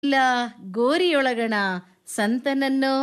ಇಲ್ಲ ಗೋರಿಯೊಳಗಣ ಸಂತನನ್ನು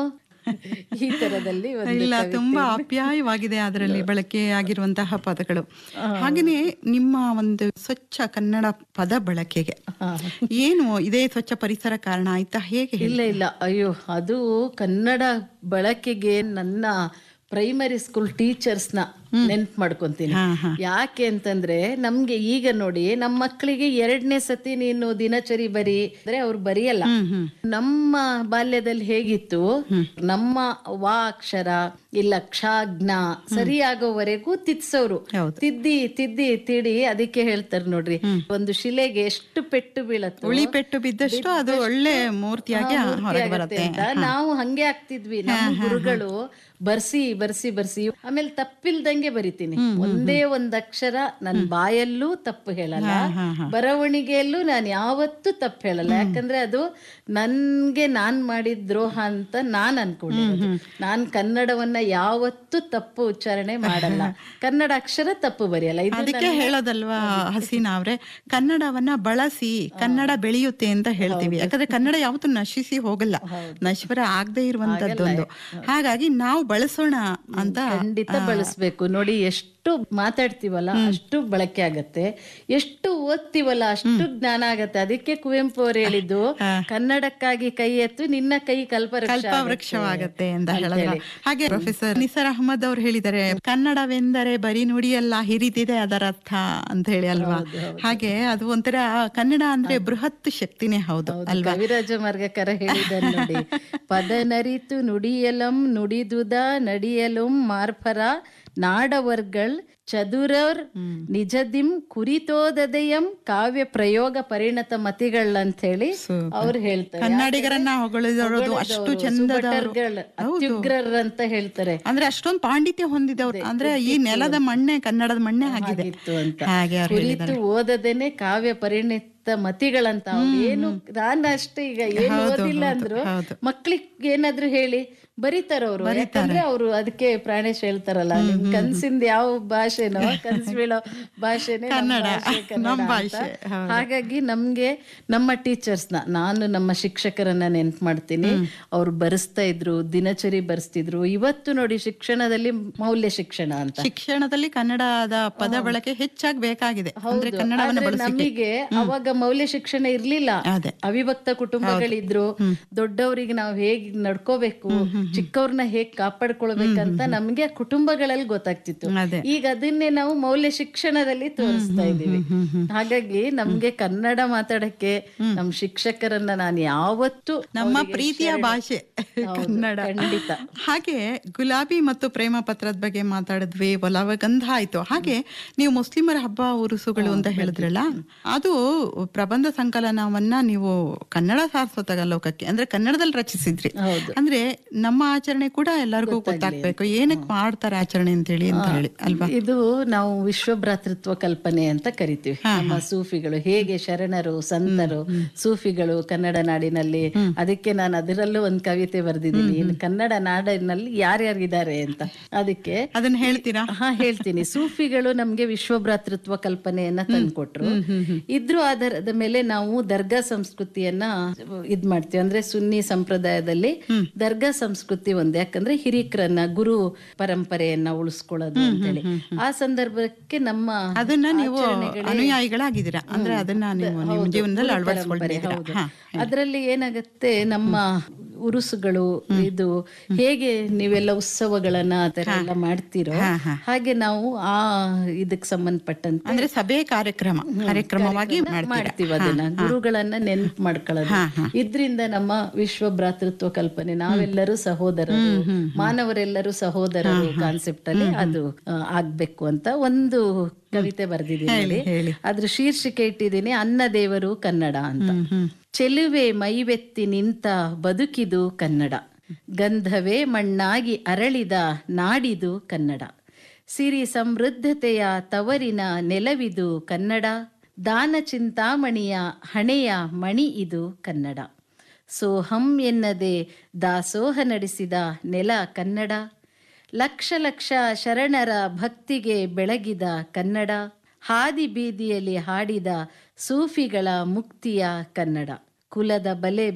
ಈ ತರದಲ್ಲಿ ಒಂದು ಇಲ್ಲ ಕವಿತೆ. ತುಂಬಾ ಆಪ್ಯಾಯವಾಗಿದೆ ಅದರಲ್ಲಿ ಬಳಕೆಯಾಗಿರುವಂತಹ ಪದಗಳು ಹಾಗೇನೆ ನಿಮ್ಮ ಒಂದು ಸ್ವಚ್ಛ ಕನ್ನಡ ಪದ ಬಳಕೆಗೆ ಹಾ. ಏನು ಇದೇ ಸ್ವಚ್ಛ ಪರಿಸರ ಕಾರಣ ಆಯ್ತಾ ಹೇಗೆ ಹೇಳಿ? ಇಲ್ಲ ಇಲ್ಲ ಅಯ್ಯೋ ಅದು ಕನ್ನಡ ಬಳಕೆಗೆ ನನ್ನ ಪ್ರೈಮರಿ ಸ್ಕೂಲ್ ಟೀಚರ್ಸ್ನ ನೆನ್ಪು ಮಾಡ್ಕೊಂತೀನಿ ಹಾ, ಹಾ. ಯಾಕೆ ಅಂತಂದ್ರೆ ನಮ್ಗೆ ಈಗ ನೋಡಿ ನಮ್ಮ ಮಕ್ಕಳಿಗೆ ಎರಡನೇ ಸತಿ ನೀನು ದಿನಚರಿ ಬರಿ ಅಂದ್ರೆ ಅವ್ರು ಬರೆಯಲ್ಲ ನಮ್ಮ ಬಾಲ್ಯದಲ್ಲಿ ಹೇಗಿತ್ತು ನಮ್ಮ ವಾ ಅಕ್ಷರ ಇಲ್ಲ ಕ್ಷಾಜ್ಞ ಸರಿಯಾಗೋವರೆಗೂ ತಿದ್ಸೋರು ಹೌದು. ತಿದ್ದಿ ತಿದ್ದಿ ತಿಡಿ ಅದಕ್ಕೆ ಹೇಳ್ತಾರೆ ನೋಡ್ರಿ ಒಂದು ಶಿಲೆಗೆ ಎಷ್ಟು ಪೆಟ್ಟು ಬೀಳತ್ತೋ ಉಳಿ ಪೆಟ್ಟು ಬಿದ್ದಷ್ಟು ಅದು ಒಳ್ಳೆ ಮೂರ್ತಿಯಾಗಿ ಹಾ, ಮೂರ್ತಿ ಹೊರಗೆ ಆಗತ್ತೆ ಬರುತ್ತೆ ಅಂತ ನಾವು ಹಂಗೆ ಆಗ್ತಿದ್ವಿ ನಮ್ಮ ಗುರುಗಳು ಬರ್ಸಿ ಬರ್ಸಿ ಬರ್ಸಿ ಆಮೇಲೆ ತಪ್ಪಿಲ್ದಂಗೆ ಬರಿತೀನಿ ಒಂದೇ ಒಂದ್ ಅಕ್ಷರ ನನ್ ಬಾಯಲ್ಲೂ ತಪ್ಪು ಹೇಳಲ್ಲ ಬರವಣಿಗೆಯಲ್ಲೂ ನಾನು ಯಾವತ್ತೂ ತಪ್ಪು ಹೇಳಲ್ಲ ಯಾಕಂದ್ರೆ ಅದು ನನ್ಗೆ ನಾನ್ ಮಾಡಿದ ದ್ರೋಹ ಅಂತ ನಾನ್ ಅನ್ಕೊಂಡಿರೋದು ನಾನ್ ಕನ್ನಡವನ್ನ ಯಾವತ್ತೂ ತಪ್ಪು ಉಚ್ಚಾರಣೆ ಮಾಡಲ್ಲ ಕನ್ನಡ ಅಕ್ಷರ ತಪ್ಪು ಬರೆಯಲ್ಲ ಇದು ಅದಕ್ಕೆ ಹೇಳೋದಲ್ವಾ ಹಸೀನಾ ಅವ್ರೆ ಕನ್ನಡವನ್ನ ಬಳಸಿ ಕನ್ನಡ ಬೆಳೆಯುತ್ತೆ ಅಂತ ಹೇಳ್ತೀವಿ ಯಾಕಂದ್ರೆ ಕನ್ನಡ ಯಾವತ್ತೂ ನಶಿಸಿ ಹೋಗಲ್ಲ ನಶ್ವರ ಆಗದೆ ಇರುವಂತದ್ದೊಂದು ಹಾಗಾಗಿ ನಾವು ಬಳಸೋಣ ಅಂತ ಖಂಡಿತ ಬಳಸ್ಬೇಕು ನೋಡಿ ಎಷ್ಟು ಮಾತಾಡ್ತೀವಲ್ಲ ಅಷ್ಟು ಬಳಕೆ ಆಗತ್ತೆ ಎಷ್ಟು ಓದ್ತೀವಲ್ಲ ಅಷ್ಟು ಜ್ಞಾನ ಆಗತ್ತೆ ಅದಕ್ಕೆ ಕುವೆಂಪು ಅವ್ರು ಹೇಳಿದ್ದು ಕನ್ನಡಕ್ಕಾಗಿ ಕೈ ಎತ್ತು ನಿನ್ನ ಕೈ ಕಲ್ಪವೃಕ್ಷ ಕಲ್ಪವೃಕ್ಷವಾಗತ್ತೆ ಅಂತ ಹೇಳಿದ್ರ ಹಾಗೆ ಪ್ರೊಫೆಸರ್ ನಿಸರ್ ಅಹಮದ್ ಅವ್ರು ಹೇಳಿದ್ದಾರೆ ಕನ್ನಡವೆಂದರೆ ಬರೀ ನುಡಿಯಲ್ಲ ಹಿರಿದಿದೆ ಅದರ ಅರ್ಥ ಅಂತ ಹೇಳಿ ಅಲ್ವಾ ಹಾಗೆ ಅದು ಒಂಥರ ಕನ್ನಡ ಅಂದ್ರೆ ಬೃಹತ್ ಶಕ್ತಿನೇ ಹೌದು ಅಲ್ವಾ ಕವಿರಾಜ ಮಾರ್ಗಕರ ಹೇಳಿದ್ದಾರೆ ನೋಡಿ ಪದನರಿತು ನುಡಿಯಲಂ ನುಡಿದುದ ನಡಿಯಲುಂ ಮಾರ್ಫರ ನಾಡವರ್ಗಳ್ ಚದುರರ್ ನಿಜದಿಂ ಕುರಿತೋದದಯಂ ಕಾವ್ಯ ಪ್ರಯೋಗ ಪರಿಣತ ಮತಿಗಳ್ ಅಂತ ಹೇಳಿ ಅವ್ರು ಹೇಳ್ತಾರೆ ಕನ್ನಡಿಗರನ್ನ ಹೊಗಳಿದವರು ಅಷ್ಟು ಚಂದದವರು ಸುಭಟರ್ಗಳ್, ಅತ್ಯುಗ್ರರ್ ಅಂತ ಹೇಳ್ತಾರೆ ಅಂದ್ರೆ ಅಷ್ಟೊಂದು ಪಾಂಡಿತ್ಯ ಹೊಂದಿದವರು ಅಂದ್ರೆ ಈ ನೆಲದ ಮಣ್ಣೆ ಕನ್ನಡದ ಮಣ್ಣೆ ಆಗಿದೆ ಇತ್ತು ಅಂತ ಹಾಗೆ ಅವ್ರು ಕುರಿತು ಓದದೇನೆ ಕಾವ್ಯ ಪರಿಣಿತ ಮತಿಗಳಂತ ಅವ್ರು ಏನು ನಾನು ಅಷ್ಟೇ ಈಗ ಏನು ಓದಿಲ್ಲ ಅಂದ್ರು ಮಕ್ಳಿಗೆ ಏನಾದ್ರು ಹೇಳಿ ಬರೀತಾರ ಅವರು ಯಾಕಂದ್ರೆ ಅವರು ಅದಕ್ಕೆ ಪ್ರಾಣೇಶ್ ಹೇಳ್ತಾರಲ್ಲ ನಿಮ್ ಕನ್ಸಿಂದ ಯಾವ ಭಾಷೆನೋ ಕನ್ಸ್ ಬೀಳೋ ಭಾಷೆನೇ ನಮ್ಮ ಭಾಷೆ ಕನ್ನಡ ಅಂತ. ಹಾಗಾಗಿ ನಮ್ಗೆ ನಮ್ಮ ಟೀಚರ್ಸ್ನ ನಾನು ನಮ್ಮ ಶಿಕ್ಷಕರನ್ನ ನೆನ್ಪು ಮಾಡ್ತೀನಿ ಅವ್ರು ಬರೆಸ್ತಾ ಇದ್ರು ದಿನಚರಿ ಬರೆಸ್ತಿದ್ರು ಇವತ್ತು ನೋಡಿ ಶಿಕ್ಷಣದಲ್ಲಿ ಮೌಲ್ಯ ಶಿಕ್ಷಣ ಅಂತ ಶಿಕ್ಷಣದಲ್ಲಿ ಕನ್ನಡದ ಪದ ಬಳಕೆ ಹೆಚ್ಚಾಗಿ ಬೇಕಾಗಿದೆ ಅಂದ್ರೆ ಕನ್ನಡವನ್ನು ಆದ್ರೆ ಬಳಸಿ ನಮಗೆ ಅವಾಗ ಮೌಲ್ಯ ಶಿಕ್ಷಣ ಇರ್ಲಿಲ್ಲ ಅದೇ. ಅವಿಭಕ್ತ ಕುಟುಂಬಗಳಿದ್ರು ದೊಡ್ಡವರಿಗೆ ನಾವು ಹೇಗ್ ನಡ್ಕೋಬೇಕು ಚಿಕ್ಕವ್ರನ್ನ ಹೇಗ್ ಕಾಪಾಡ್ಕೊಳ್ಬೇಕಂತ ನಮ್ಗೆ ಆ ಕುಟುಂಬಗಳಲ್ಲಿ ಗೊತ್ತಾಗ್ತಿತ್ತು ಅದೇ. ಈಗ ಅದನ್ನೇ ನಾವು ಮೌಲ್ಯ ಶಿಕ್ಷಣದಲ್ಲಿ ತೋರಿಸ್ತಾ ಇದೀವಿ ಹಾಗಾಗಿ ನಮ್ಗೆ ಕನ್ನಡ ಮಾತಾಡಕ್ಕೆ ನಮ್ ಶಿಕ್ಷಕರನ್ನ ನಾನು ಯಾವತ್ತೂ ನಮ್ಮ ಅವ್ರಿಗೆ ಪ್ರೀತಿಯ ಶರಣ- ಭಾಷೆ ಹೌದು, ಕನ್ನಡ ಖಂಡಿತ ಹಾಗೆ ಗುಲಾಬಿ ಮತ್ತು ಪ್ರೇಮ ಪತ್ರದ ಬಗ್ಗೆ ಮಾತಾಡಿದ್ವಿ ಒಲವ ಗಂಧ ಆಯ್ತು ಹಾಗೆ ನೀವು ಮುಸ್ಲಿಮರ ಹಬ್ಬ ಉರುಸುಗಳು ಅಂತ ಹೇಳಿದ್ರಲ್ಲ ಅದು ಪ್ರಬಂಧ ಸಂಕಲನವನ್ನ ನೀವು ಕನ್ನಡ ಸಾರಸ್ವತ ಲೋಕಕ್ಕೆ ಅಂದ್ರೆ ಕನ್ನಡದಲ್ಲಿ ರಚಿಸಿದ್ರಿ ಹೌದು. ಅಂದ್ರೆ ನಮ್ಮ ಆಚರಣೆ ಕೂಡ ಎಲ್ಲರಿಗೂ ಗೊತ್ತಾಗ್ಬೇಕು ಏನಕ್ಕೆ ಮಾಡ್ತಾರೆ ಆಚರಣೆ ಅಂತ ಹೇಳಿ ಅಂತ ಹೇಳಿ ಅಲ್ವಾ ಇದು ನಾವು ವಿಶ್ವ ಭ್ರಾತೃತ್ವ ಕಲ್ಪನೆ ಅಂತ ಕರಿತೀವಿ ನಮ್ಮ ಸೂಫಿಗಳು ಹೇಗೆ ಶರಣರು ಸಂತರು ಸೂಫಿಗಳು ಕನ್ನಡ ನಾಡಿನಲ್ಲಿ ಅದಕ್ಕೆ ನಾನು ಅದರಲ್ಲೂ ಒಂದು ಕವಿತೆ ಬರೆದಿದ್ದೀನಿ ಇನ್ನು ಕನ್ನಡ ನಾಡಿನಲ್ಲಿ ಯಾರ್ಯಾರಿದ್ದಾರೆ ಅಂತ ಅದಕ್ಕೆ ಅದನ್ನ ಹೇಳ್ತೀರಾ ಹಾ ಹೇಳ್ತೀನಿ ಸೂಫಿಗಳು ನಮ್ಗೆ ವಿಶ್ವ ಭ್ರಾತೃತ್ವ ಕಲ್ಪನೆಯನ್ನ ತಂದ್ಕೊಟ್ರು ಇದ್ರ ಆಧಾರದ ಮೇಲೆ ನಾವು ದರ್ಗಾ ಸಂಸ್ಕೃತಿಯನ್ನ ಇದ್ ಮಾಡ್ತೀವಿ ಅಂದ್ರೆ ಸುನ್ನಿ ಸಂಪ್ರದಾಯದಲ್ಲಿ ದರ್ಗಾ ಸಂಸ್ಕೃತಿ ಒಂದು ಯಾಕಂದ್ರೆ ಹಿರಿಕರನ್ನ ಗುರು ಪರಂಪರೆಯನ್ನ ಉಳಿಸ್ಕೊಳ್ಳೋದು ಅಂತೇಳಿ ಆ ಸಂದರ್ಭಕ್ಕೆ ನಮ್ಮ ಅದನ್ನ ನೀವು ಅನುಯಾಯಿಗಳಾಗಿದ್ದೀರಾ ಅಂದ್ರೆ ಅದನ್ನ ನೀವು ನಿಮ್ಮ ಜೀವನದಲ್ಲಿ ಅಳವಡಿಸ್ಕೊಳ್ತಿದ್ದೀರಾ ಹಾ ಅದರಲ್ಲಿ ಏನಾಗುತ್ತೆ ನಮ್ಮ ಉರುಸುಗಳು ಇದು ಹೇಗೆ ನೀವೆಲ್ಲ ಉತ್ಸವಗಳನ್ನ ಆ ತರ ಎಲ್ಲ ಮಾಡ್ತೀರೋ ಹಾಗೆ ನಾವು ಆ ಇದಕ್ ಸಂಬಂಧಪಟ್ಟಂತೆ ಅಂದ್ರೆ ಸಭೆ ಕಾರ್ಯಕ್ರಮ ಕಾರ್ಯಕ್ರಮವಾಗಿ ಮಾಡ್ತೀರಾ ಮಾಡ್ತೀವಿ ಅದನ್ನ ಗುರುಗಳನ್ನ ನೆನ್ಪು ಮಾಡ್ಕೊಳ್ಳೋದು ಇದ್ರಿಂದ ನಮ್ಮ ವಿಶ್ವ ಭ್ರಾತೃತ್ವ ಕಲ್ಪನೆ ನಾವೆಲ್ಲರೂ ಸಹೋದರರು ಮಾನವರೆಲ್ಲರೂ ಸಹೋದರರು ಕಾನ್ಸೆಪ್ಟ್ ಅಲ್ಲಿ ಅದು ಆ, ಆಗ್ಬೇಕು ಅಂತ ಒಂದು ಕವಿತೆ ಬರ್ದಿದ್ದೀನಿ ಹೇಳಿ. ಅದ್ರ ಶೀರ್ಷಿಕೆ ಇಟ್ಟಿದ್ದೀನಿ ಅನ್ನ ದೇವರು ಕನ್ನಡ ಅಂತ ಚೆಲುವೆ ಮೈವೆತ್ತಿ ನಿಂತ ಬದುಕಿದು ಕನ್ನಡ ಗಂಧವೇ ಮಣ್ಣಾಗಿ ಅರಳಿದ ನಾಡಿದು ಕನ್ನಡ ಸಿರಿ ಸಮೃದ್ಧತೆಯ ತವರಿನ ನೆಲವಿದು ಕನ್ನಡ ದಾನ ಚಿಂತಾಮಣಿಯ ಹಣೆಯ ಮಣಿ ಇದು ಕನ್ನಡ ಸೋಹಂ ಎನ್ನದೆ ದಾಸೋಹ ನಡೆಸಿದ ನೆಲ ಕನ್ನಡ ಲಕ್ಷ ಲಕ್ಷ ಶರಣರ ಭಕ್ತಿಗೆ ಬೆಳಗಿದ ಕನ್ನಡ ಹಾದಿ ಬೀದಿಯಲ್ಲಿ ಹಾಡಿದ ಸೂಫಿಗಳ ಮುಕ್ತಿಯ ಕನ್ನಡ ಕುಲದ ಬಲೆ